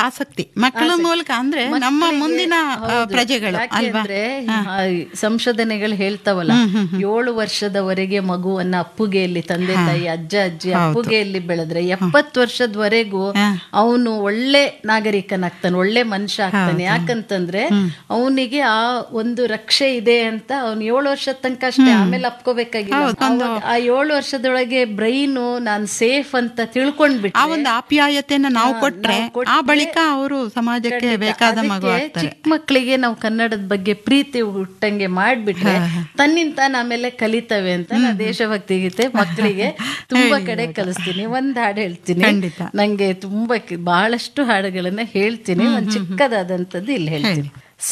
ಆಸಕ್ತಿ ಮಕ್ಕಳ ಮೂಲಕ ಅಂದ್ರೆ ನಮ್ಮ ಮುಂದಿನ ಆ, ಪ್ರಜೆಗಳು ಅಲ್ವಾ ಯಾಕೆಂದ್ರೆ ಆ, ಸಂಶೋಧನೆಗಳು ಹೇಳ್ತಾವಲ್ಲ ಏಳು ವರ್ಷದವರೆಗೆ ಮಗುವನ್ನ ಅಪ್ಪುಗೆಯಲ್ಲಿ ತಂದೆ ತಾಯಿ ಅಜ್ಜ ಅಜ್ಜಿ ಅಪ್ಪುಗೆಯಲ್ಲಿ ಬೆಳೆದ್ರೆ ಎಪ್ಪತ್ತು ವರ್ಷದವರೆಗೂ ಅವನು ಒಳ್ಳೆ ನಾಗರಿಕನಾಗ್ತಾನೆ ಒಳ್ಳೆ ಮನುಷ್ಯ ಆಗ್ತಾನೆ ಯಾಕಂತಂದ್ರೆ ಅವನಿಗೆ ಆ ಒಂದು ರಕ್ಷೆ ಇದೆ ಅಂತ ಅವ್ನು ಏಳು ವರ್ಷದ ತನಕ ಅಷ್ಟೇ ಆಮೇಲೆ ಅಪ್ಕೋಬೇಕಾಗಿಲ್ಲ ಅವಾಗ ಆ ಏಳು ವರ್ಷದೊಳಗೆ ಬ್ರೈನು ನಾನ್ ಸೇಫ್ ಅಂತ ಆ ತಿಳ್ಕೊಂಡ್ಬಿಟ್ಟು ಒಂದು ಆಪ್ಯಾಯತೆಯನ್ನ ನಾವು ಕೊಟ್ರೆ ಆ ಬಳಿಕ ಅವರು ಸಮಾಜಕ್ಕೆ ಬೇಕಾದ ಮಗು ಆಗ್ತಾರೆ ಚಿಕ್ಕ ಮಕ್ಕಳಿಗೆ ನಾವು ಕನ್ನಡದ ಬಗ್ಗೆ ಪ್ರೀತಿ ಹುಟ್ಟಂಗೆ ಮಾಡ್ಬಿಟ್ರೆ ತನ್ನಿಂದ ತಾನು ಆಮೇಲೆ ಕಲಿತವೆ ಅಂತ ನಾ ದೇಶಭಕ್ತಿ ಗೀತೆ ಮಕ್ಕಳಿಗೆ ತುಂಬಾ ಕಡೆ ಕಲಿಸ್ತೀನಿ ಒಂದ್ ಹಾಡು ಹೇಳ್ತೀನಿ ಖಂಡಿತ. ನಂಗೆ ತುಂಬಾ ಕಿ- ಬಹಳಷ್ಟು ಹಾಡುಗಳನ್ನ ಹೇಳ್ತೀನಿ ಒಂದ್ ಚಿಕ್ಕದಾದಂತದ್ದು ಇಲ್ಲಿ ಹೇಳ್ತೀನಿ